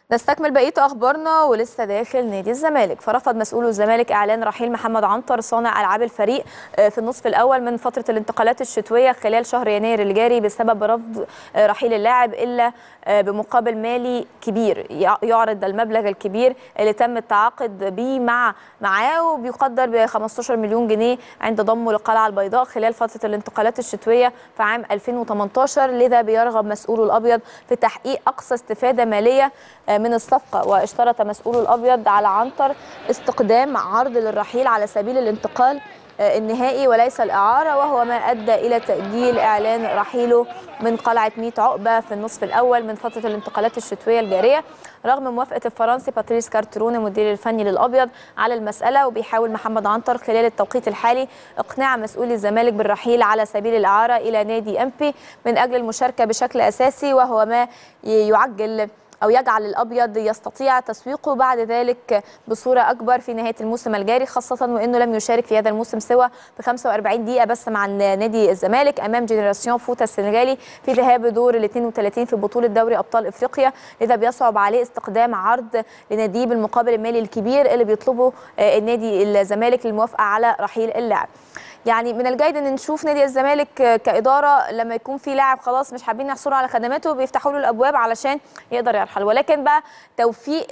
نستكمل بقيه اخبارنا ولسه داخل نادي الزمالك فرفض مسؤول الزمالك اعلان رحيل محمد عنتر صانع العاب الفريق في النصف الاول من فتره الانتقالات الشتويه خلال شهر يناير الجاري بسبب رفض رحيل اللاعب الا بمقابل مالي كبير يعرض المبلغ الكبير اللي تم التعاقد به مع معاه وبيقدر ب 15 مليون جنيه عند ضمه للقلعه البيضاء خلال فتره الانتقالات الشتويه في عام 2018 لذا بيرغب مسؤول الابيض في تحقيق اقصى استفاده ماليه من الصفقه واشترط مسؤول الابيض على عنتر استقدام عرض للرحيل على سبيل الانتقال النهائي وليس الإعارة وهو ما أدى إلى تأجيل إعلان رحيله من قلعة 100 عقبة في النصف الأول من فترة الانتقالات الشتوية الجارية رغم موافقة الفرنسي باتريس كارترون المدير الفني للأبيض على المسألة وبيحاول محمد عنتر خلال التوقيت الحالي إقناع مسؤولي الزمالك بالرحيل على سبيل الإعارة إلى نادي أمبي من أجل المشاركة بشكل أساسي وهو ما يعجل او يجعل الابيض يستطيع تسويقه بعد ذلك بصوره اكبر في نهايه الموسم الجاري خاصه وانه لم يشارك في هذا الموسم سوى ب 45 دقيقه بس مع نادي الزمالك امام جنراسيون فوتا السنغالي في ذهاب دور ال 32 في بطوله دوري ابطال افريقيا لذا بيصعب عليه استقدام عرض لناديه بالمقابل المالي الكبير اللي بيطلبه النادي الزمالك للموافقه على رحيل اللاعب يعني من الجيد ان نشوف نادي الزمالك كاداره لما يكون في لاعب خلاص مش حابين يحصلوا على خدماته بيفتحوا له الابواب علشان يقدر يرحل ولكن بقى توفيق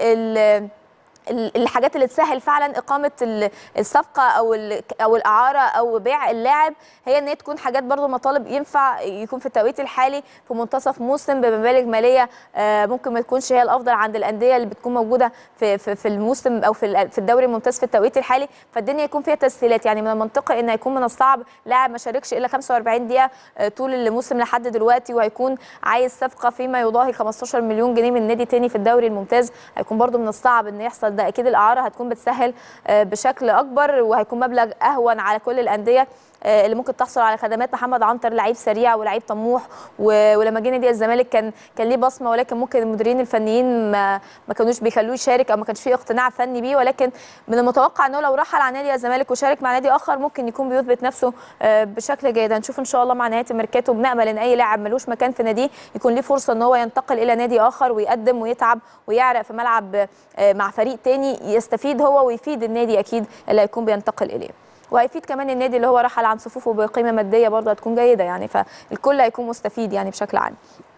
الحاجات اللي تسهل فعلا اقامه الصفقه او او الاعاره او بيع اللاعب هي ان هي تكون حاجات برضو مطالب ينفع يكون في التوقيت الحالي في منتصف موسم بمبالغ ماليه ممكن ما تكونش هي الافضل عند الانديه اللي بتكون موجوده في في, في الموسم او في في الدوري الممتاز في التوقيت الحالي فالدنيا يكون فيها تسهيلات يعني من المنطقي ان هيكون من الصعب لاعب ما شاركش الا 45 دقيقه طول الموسم لحد دلوقتي وهيكون عايز صفقه فيما يضاهي 15 مليون جنيه من نادي تاني في الدوري الممتاز هيكون برضو من الصعب ان يحصل ده اكيد الاعاره هتكون بتسهل بشكل اكبر وهيكون مبلغ اهون على كل الانديه اللي ممكن تحصل على خدمات محمد عنتر لعيب سريع ولعيب طموح ولما جه نادي الزمالك كان كان ليه بصمه ولكن ممكن المديرين الفنيين ما, ما كانوش بيخلوه يشارك او ما كانش فيه اقتناع فني بيه ولكن من المتوقع انه لو رحل عن نادي الزمالك وشارك مع نادي اخر ممكن يكون بيثبت نفسه بشكل جيد هنشوف ان شاء الله مع نهايه الميركاتو بنامل ان اي لاعب ملوش مكان في ناديه يكون ليه فرصه ان هو ينتقل الى نادي اخر ويقدم ويتعب ويعرق في ملعب مع فريق تاني يستفيد هو ويفيد النادي اكيد اللي هيكون بينتقل اليه وهيفيد كمان النادي اللي هو رحل عن صفوفه بقيمه ماديه برضه هتكون جيده يعني فالكل هيكون مستفيد يعني بشكل عام